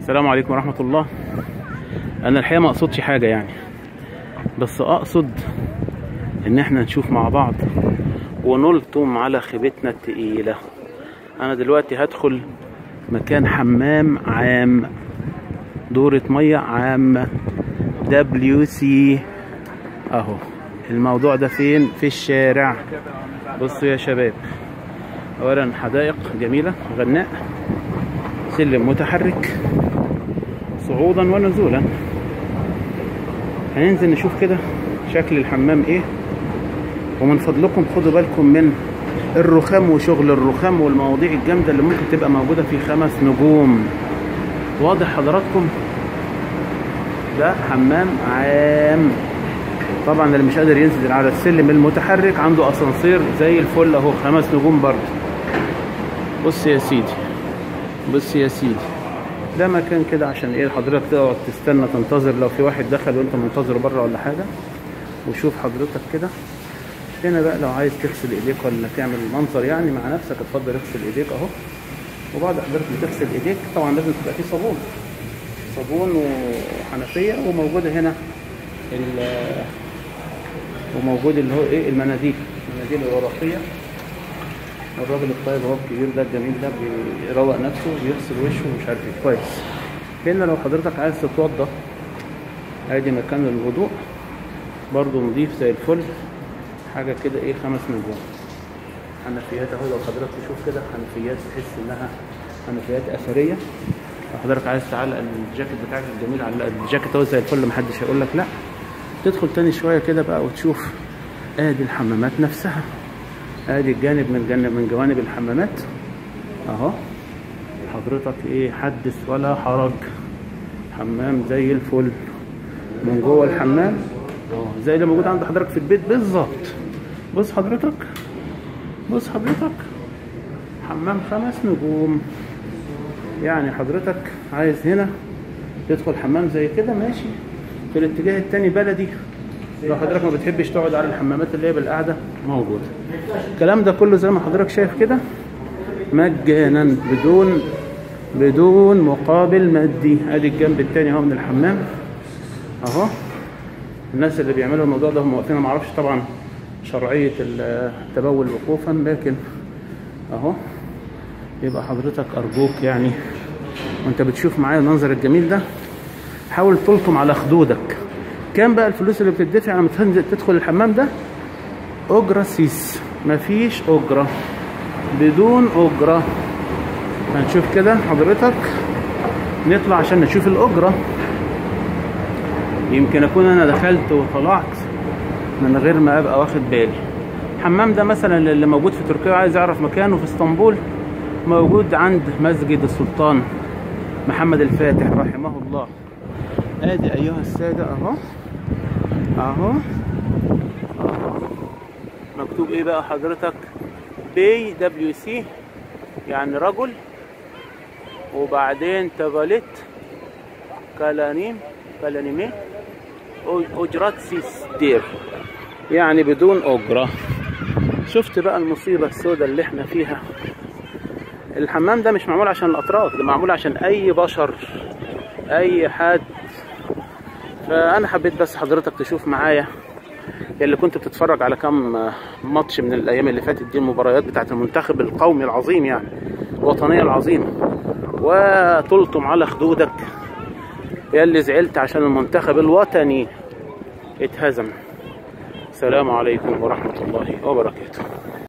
السلام عليكم ورحمة الله أنا الحقيقة ما أقصدش حاجة يعني بس أقصد إن إحنا نشوف مع بعض ونلطم على خيبتنا التقيلة أنا دلوقتي هدخل مكان حمام عام دورة مية عامة دبليو سي أهو الموضوع ده فين في الشارع بصوا يا شباب أولا حدائق جميلة غناء سلم متحرك صعودا ونزولا هننزل نشوف كده شكل الحمام ايه ومن فضلكم خدوا بالكم من الرخام وشغل الرخام والمواضيع الجامدة اللي ممكن تبقى موجودة في خمس نجوم واضح حضراتكم ده حمام عام طبعا اللي مش قادر ينزل على السلم المتحرك عنده اسانسير زي الفل اهو خمس نجوم برضه بص يا سيدي بص يا سيدي ده مكان كده عشان ايه حضرتك تقعد تستنى تنتظر لو في واحد دخل وانت منتظره بره ولا حاجه وشوف حضرتك كده هنا بقى لو عايز تغسل ايديك ولا تعمل منظر يعني مع نفسك اتفضل اغسل ايديك اهو وبعد حضرتك بتغسل ايديك طبعا لازم تبقى فيه صابون صابون وحنفيه وموجوده هنا ال- وموجود اللي هو ايه المناديل المناديل الورقيه الراجل الطيب هو الكبير ده الجميل ده بيروق نفسه وبيغسل وشه ومش عارف ايه كويس هنا لو حضرتك عايز تتوضى ادي مكان الوضوء برضو نضيف زي الفل حاجة كده ايه خمس نجوم حنفيات اهو لو حضرتك تشوف كده حنفيات تحس انها حنفيات اثرية لو حضرتك عايز تعلق الجاكيت بتاعك الجميل علق الجاكيت اهو زي الفل محدش هيقول لك لا تدخل تاني شوية كده بقى وتشوف ادي الحمامات نفسها ادي الجانب من جانب من جوانب الحمامات اهو حضرتك ايه حدث ولا حرج حمام زي الفل من جوه الحمام اه زي اللي موجود عند حضرتك في البيت بالظبط بص حضرتك بص حضرتك حمام خمس نجوم يعني حضرتك عايز هنا تدخل حمام زي كده ماشي في الاتجاه التاني بلدي لو حضرتك ما بتحبش تقعد على الحمامات اللي هي بالقعده موجوده الكلام ده كله زي ما حضرتك شايف كده مجانا بدون بدون مقابل مادي ادي الجنب التاني اهو من الحمام اهو الناس اللي بيعملوا الموضوع ده هم واقفين ما اعرفش طبعا شرعيه التبول وقوفا لكن اهو يبقى حضرتك ارجوك يعني وانت بتشوف معايا المنظر الجميل ده حاول تلطم على خدودك كام بقى الفلوس اللي بتدفع لما تنزل تدخل الحمام ده اجره سيس مفيش اجره بدون اجره هنشوف كده حضرتك نطلع عشان نشوف الاجره يمكن اكون انا دخلت وطلعت من غير ما ابقى واخد بالي الحمام ده مثلا اللي موجود في تركيا عايز يعرف مكانه في اسطنبول موجود عند مسجد السلطان محمد الفاتح رحمه الله ادي ايها الساده اهو اهو اهو مكتوب ايه بقى حضرتك بي دبليو سي يعني رجل وبعدين تباليت كلانيم كلانيمي اجرات سيس دير يعني بدون اجره شفت بقى المصيبه السوداء اللي احنا فيها الحمام ده مش معمول عشان الاتراك ده معمول عشان اي بشر اي حد فانا حبيت بس حضرتك تشوف معايا اللي كنت بتتفرج على كام ماتش من الايام اللي فاتت دي المباريات بتاعت المنتخب القومي العظيم يعني الوطنيه العظيمه وتلطم على خدودك يا اللي زعلت عشان المنتخب الوطني اتهزم السلام عليكم ورحمه الله وبركاته